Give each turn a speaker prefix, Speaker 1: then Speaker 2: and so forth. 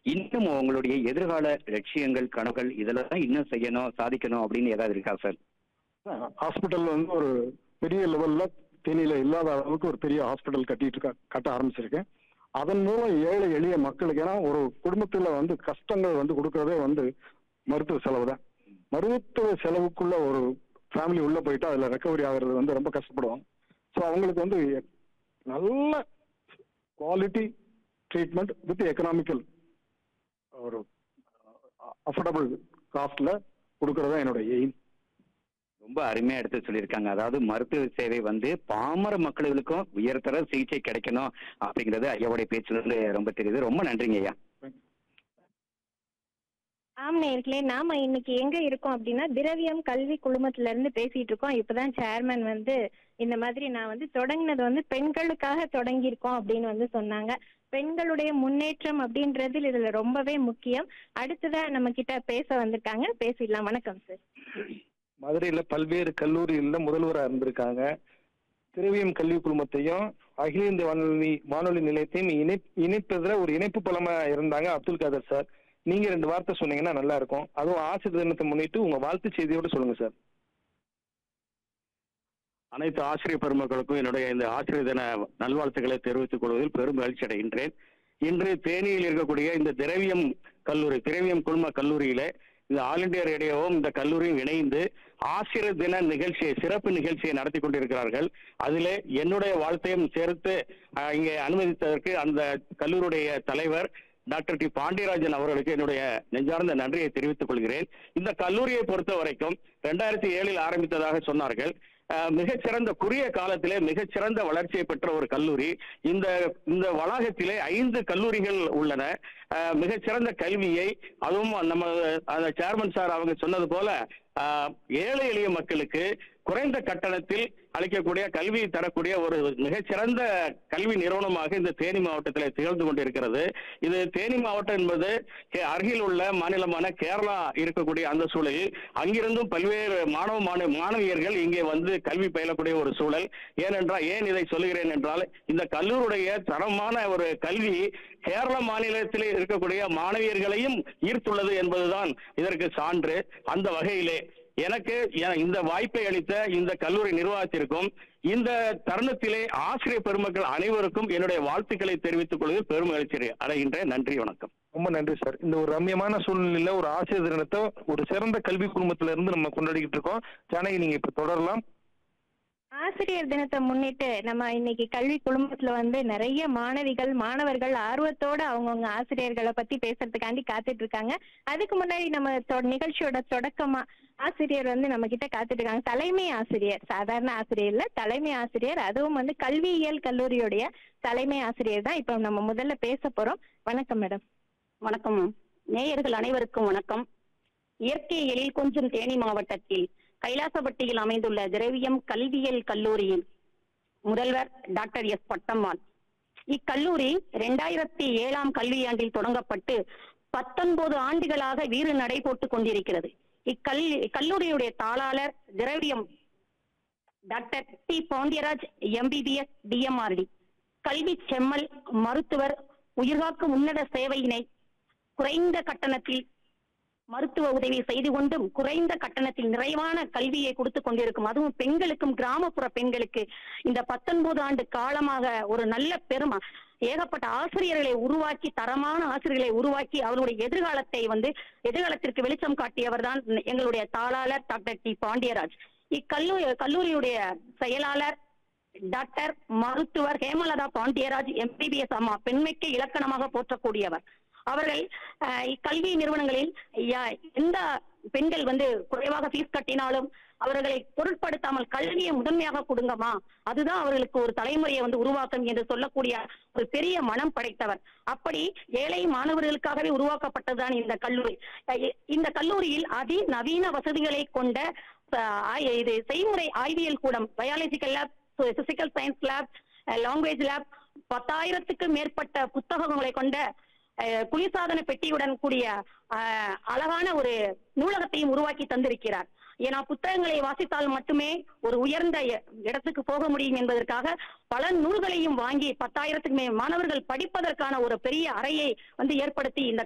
Speaker 1: இன்னும் உங்களுடைய எதிர்கால லட்சியங்கள் கனவுகள் இதெல்லாம் இன்னும் செய்யணும் சாதிக்கணும் அப்படின்னு ஏதாவது இருக்கா சார்
Speaker 2: ஹாஸ்பிட்டல் வந்து ஒரு பெரிய லெவல்ல தேனியில இல்லாத அளவுக்கு ஒரு பெரிய ஹாஸ்பிட்டல் கட்டிட்டு இருக்க கட்ட ஆரம்பிச்சிருக்கேன் அதன் மூலம் ஏழை எளிய மக்களுக்கு ஏன்னா ஒரு குடும்பத்துல வந்து கஷ்டங்கள் வந்து கொடுக்கறதே வந்து மருத்துவ செலவு தான் மருத்துவ செலவுக்குள்ள ஒரு ஃபேமிலி உள்ள போயிட்டு அதுல ரெக்கவரி ஆகுறது வந்து ரொம்ப கஷ்டப்படுவாங்க ஸோ அவங்களுக்கு வந்து நல்ல குவாலிட்டி ட்ரீட்மெண்ட் வித் எக்கனாமிக்கல் ஒரு அஃபோர்டபுள் காஸ்ட்ல கொடுக்கறதா என்னோட எய்ம்
Speaker 1: ரொம்ப அருமையா எடுத்து சொல்லியிருக்காங்க அதாவது மருத்துவ சேவை வந்து பாமர மக்களுக்கும் உயர்தர சிகிச்சை கிடைக்கணும் அப்படிங்கிறது ஐயாவுடைய பேச்சுல இருந்து ரொம்ப தெரியுது ரொம்ப நன்றிங்க ஐயா
Speaker 3: ஆம் நேர்களே நாம இன்னைக்கு எங்க இருக்கோம் அப்படின்னா திரவியம் கல்வி குழுமத்துல இருந்து பேசிட்டு இருக்கோம் இப்பதான் சேர்மன் வந்து இந்த மாதிரி நான் வந்து தொடங்கினது வந்து பெண்களுக்காக தொடங்கியிருக்கோம் அப்படின்னு வந்து சொன்னாங்க பெண்களுடைய முன்னேற்றம் அப்படின்றது இதுல ரொம்பவே முக்கியம் அடுத்ததா நம்ம கிட்ட பேச வந்திருக்காங்க பேசிடலாம் வணக்கம் சார்
Speaker 4: மதுரையில பல்வேறு கல்லூரிகளில் முதல்வராக இருந்திருக்காங்க திரவியம் கல்வி குழுமத்தையும் அகில இந்திய வானொலி வானொலி நிலையத்தையும் இணை இணைப்பதில் ஒரு இணைப்பு பலமா இருந்தாங்க அப்துல் காதர் சார் நீங்க ரெண்டு வார்த்தை சொன்னீங்கன்னா நல்லா இருக்கும் அதுவும் ஆசிரியர் தினத்தை முன்னிட்டு உங்க வாழ்த்து செய்தியோட சொல்லுங்க சார்
Speaker 1: அனைத்து ஆசிரியர் பெருமக்களுக்கும் என்னுடைய இந்த ஆசிரியர் தின நல்வாழ்த்துக்களை தெரிவித்துக் கொள்வதில் பெரும் மகிழ்ச்சி அடைகின்றேன் இன்று தேனியில் இருக்கக்கூடிய இந்த திரவியம் கல்லூரி திரவியம் குழும கல்லூரியில இந்த ஆல் இண்டியா ரேடியோவும் இந்த கல்லூரியும் இணைந்து ஆசிரியர் தின நிகழ்ச்சியை சிறப்பு நிகழ்ச்சியை நடத்தி கொண்டிருக்கிறார்கள் அதிலே என்னுடைய வாழ்த்தையும் சேர்த்து அஹ், இங்கே அனுமதித்ததற்கு அந்த கல்லூரியுடைய தலைவர் டாக்டர் டி பாண்டியராஜன் அவர்களுக்கு என்னுடைய நெஞ்சார்ந்த நன்றியை தெரிவித்துக் கொள்கிறேன் இந்த கல்லூரியை பொறுத்த வரைக்கும் ரெண்டாயிரத்தி ஏழில் ஆரம்பித்ததாக சொன்னார்கள் அஹ், மிகச்சிறந்த குறுகிய காலத்திலே மிகச்சிறந்த வளர்ச்சியை பெற்ற ஒரு கல்லூரி இந்த இந்த வளாகத்திலே ஐந்து கல்லூரிகள் உள்ளன அஹ், மிகச்சிறந்த கல்வியை அதுவும் நம்ம அந்த சேர்மன் சார் அவங்க சொன்னது போல அஹ், ஏழை எளிய மக்களுக்கு குறைந்த கட்டணத்தில் அளிக்கக்கூடிய கல்வி தரக்கூடிய ஒரு மிகச்சிறந்த கல்வி நிறுவனமாக இந்த தேனி மாவட்டத்தில் திகழ்ந்து கொண்டிருக்கிறது இது தேனி மாவட்டம் என்பது கே- அருகில் உள்ள மாநிலமான கேரளா இருக்கக்கூடிய அந்த சூழலில் அங்கிருந்தும் பல்வேறு மாணவ மாணவ மாணவியர்கள் இங்கே வந்து கல்வி பயிலக்கூடிய ஒரு சூழல் ஏனென்றால் ஏன் இதை சொல்லுகிறேன் என்றால் இந்த கல்லூருடைய தரமான ஒரு கல்வி கேரள மாநிலத்தில் இருக்கக்கூடிய மாணவியர்களையும் ஈர்த்துள்ளது என்பதுதான் இதற்கு சான்று அந்த வகையிலே எனக்கு எ- இந்த வாய்ப்பை அளித்த இந்த கல்லூரி நிர்வாகத்திற்கும் இந்த தருணத்திலே ஆசிரியர் பெருமக்கள் அனைவருக்கும் என்னுடைய வாழ்த்துக்களை தெரிவித்துக் கொள்வதில் பெரும் மகிழ்ச்சி அடைகின்றேன் நன்றி வணக்கம்
Speaker 4: ரொம்ப நன்றி சார் இந்த ஒரு ரம்யமான சூழ்நிலையில ஒரு ஆசிரியர் தினத்தை ஒரு சிறந்த கல்வி குழுமத்துல இருந்து நம்ம கொண்டாடிக்கிட்டு இருக்கோம் ஜானகி நீங்க இப்ப தொடரலாம்
Speaker 3: ஆசிரியர் தினத்தை முன்னிட்டு நம்ம இன்னைக்கு கல்வி குழுமத்துல வந்து நிறைய மாணவிகள் மாணவர்கள் ஆர்வத்தோட அவங்கவுங்க ஆசிரியர்களை பத்தி பேசுறதுக்காண்டி காத்துட்டு இருக்காங்க அதுக்கு முன்னாடி நம்ம தொ- நிகழ்ச்சியோட தொடக்கமா ஆசிரியர் வந்து நம்ம கிட்ட காத்துட்டு இருக்காங்க தலைமை ஆசிரியர் சாதாரண ஆசிரியர் இல்ல தலைமை ஆசிரியர் அதுவும் வந்து கல்வியியல் கல்லூரியுடைய தலைமை ஆசிரியர் தான் இப்ப நம்ம முதல்ல பேச போறோம் வணக்கம் மேடம்
Speaker 5: வணக்கம் நேயர்கள் அனைவருக்கும் வணக்கம் இயற்கை எழில் கொஞ்சம் தேனி மாவட்டத்தில் கைலாசப்பட்டியில் அமைந்துள்ள திரவியம் கல்வியியல் கல்லூரியின் முதல்வர் டாக்டர் எஸ் பட்டம்மாள் இக்கல்லூரி இரண்டாயிரத்தி ஏழாம் கல்வியாண்டில் தொடங்கப்பட்டு பத்தொன்பது ஆண்டுகளாக வீறு நடை போட்டுக் கொண்டிருக்கிறது இக்கல் கல்லூரியுடைய தாளாளர் Thiraviyam doctor D Pandiyaraj MBBS DMRD கல்வி செம்மல் மருத்துவர் உயிர்காக்கும் உன்னத சேவையினை குறைந்த கட்டணத்தில் மருத்துவ உதவி செய்து கொண்டும் குறைந்த கட்டணத்தில் நிறைவான கல்வியை கொடுத்து கொண்டிருக்கும் அதுவும் பெண்களுக்கும் கிராமப்புற பெண்களுக்கு இந்த பத்தொன்பது ஆண்டு காலமாக ஒரு நல்ல பெருமை ஏகப்பட்ட ஆசிரியர்களை உருவாக்கி தரமான ஆசிரியர்களை உருவாக்கி அவருடைய எதிர்காலத்தை வந்து எதிர்காலத்திற்கு வெளிச்சம் காட்டியவர் தான் எங்களுடைய தாளாளர் டாக்டர் டி பாண்டியராஜ் இக்கல்லூரி கல்லூரியுடைய செயலாளர் டாக்டர் மருத்துவர் ஹேமலதா பாண்டியராஜ் எம்பிபிஎஸ் அம்மா பெண்மைக்கு இலக்கணமாக போற்றக்கூடியவர் அவர்கள் அஹ், இக்கல்வி நிறுவனங்களில் யா- எந்த பெண்கள் வந்து குறைவாக ஃபீஸ் கட்டினாலும் அவர்களை பொருட்படுத்தாமல் கல்வியை முதன்மையாக கொடுங்கம்மா அதுதான் அவர்களுக்கு ஒரு தலைமுறையை வந்து உருவாக்கும் என்று சொல்லக்கூடிய ஒரு பெரிய மனம் படைத்தவர் அப்படி ஏழை மாணவர்களுக்காகவே உருவாக்கப்பட்டதுதான் இந்த கல்லூரி அஹ் இ- இந்த கல்லூரியில் அதிநவீன வசதிகளை கொண்ட அஹ், ஆய்- இது செய்முறை ஆய்வியல் கூடம் biological lab physical science lab language lab பத்தாயிரத்துக்கும் மேற்பட்ட புத்தகங்களை கொண்ட அஹ், குளிர்சாதன பெட்டியுடன் கூடிய அஹ், அழகான ஒரு நூலகத்தையும் உருவாக்கி தந்திருக்கிறார் ஏன்னா புத்தகங்களை வாசித்தால் மட்டுமே ஒரு உயர்ந்த இ- இடத்துக்கு போக முடியும் என்பதற்காக பல நூல்களையும் வாங்கி பத்தாயிரத்துக்கு மேல் மாணவர்கள் படிப்பதற்கான ஒரு பெரிய அறையை வந்து ஏற்படுத்தி இந்த